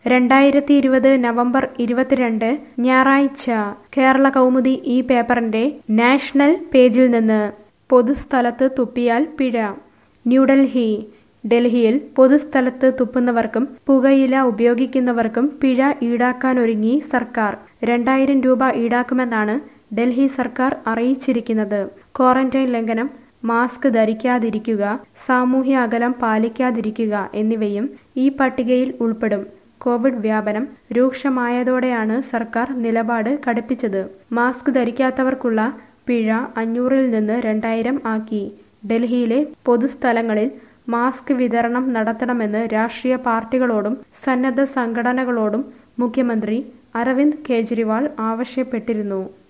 രണ്ടായിരത്തി ഇരുപത് നവംബർ ഇരുപത്തിരണ്ട് ഞായറാഴ്ച കേരള കൗമുദി ഈ പേപ്പറിന്റെ നാഷണൽ പേജിൽ നിന്ന് പൊതുസ്ഥലത്ത് തുപ്പിയാൽ പിഴ ന്യൂഡൽഹി ഡൽഹിയിൽ പൊതുസ്ഥലത്ത് തുപ്പുന്നവർക്കും പുകയില ഉപയോഗിക്കുന്നവർക്കും പിഴ ഈടാക്കാനൊരുങ്ങി സർക്കാർ രണ്ടായിരം രൂപ ഈടാക്കുമെന്നാണ് ഡൽഹി സർക്കാർ അറിയിച്ചിരിക്കുന്നത് ക്വാറന്റൈൻ ലംഘനം മാസ്ക് ധരിക്കാതിരിക്കുക സാമൂഹ്യ അകലം പാലിക്കാതിരിക്കുക എന്നിവയും ഈ പട്ടികയിൽ ഉൾപ്പെടും കോവിഡ് വ്യാപനം രൂക്ഷമായതോടെയാണ് സർക്കാർ നിലപാട് കടുപ്പിച്ചത് മാസ്ക് ധരിക്കാത്തവർക്കുള്ള പിഴ അഞ്ഞൂറിൽ നിന്ന് രണ്ടായിരം ആക്കി ഡൽഹിയിലെ പൊതുസ്ഥലങ്ങളിൽ മാസ്ക് വിതരണം നടത്തണമെന്ന് രാഷ്ട്രീയ പാർട്ടികളോടും സന്നദ്ധ സംഘടനകളോടും മുഖ്യമന്ത്രി അരവിന്ദ് കെജ്രിവാൾ ആവശ്യപ്പെട്ടിരുന്നു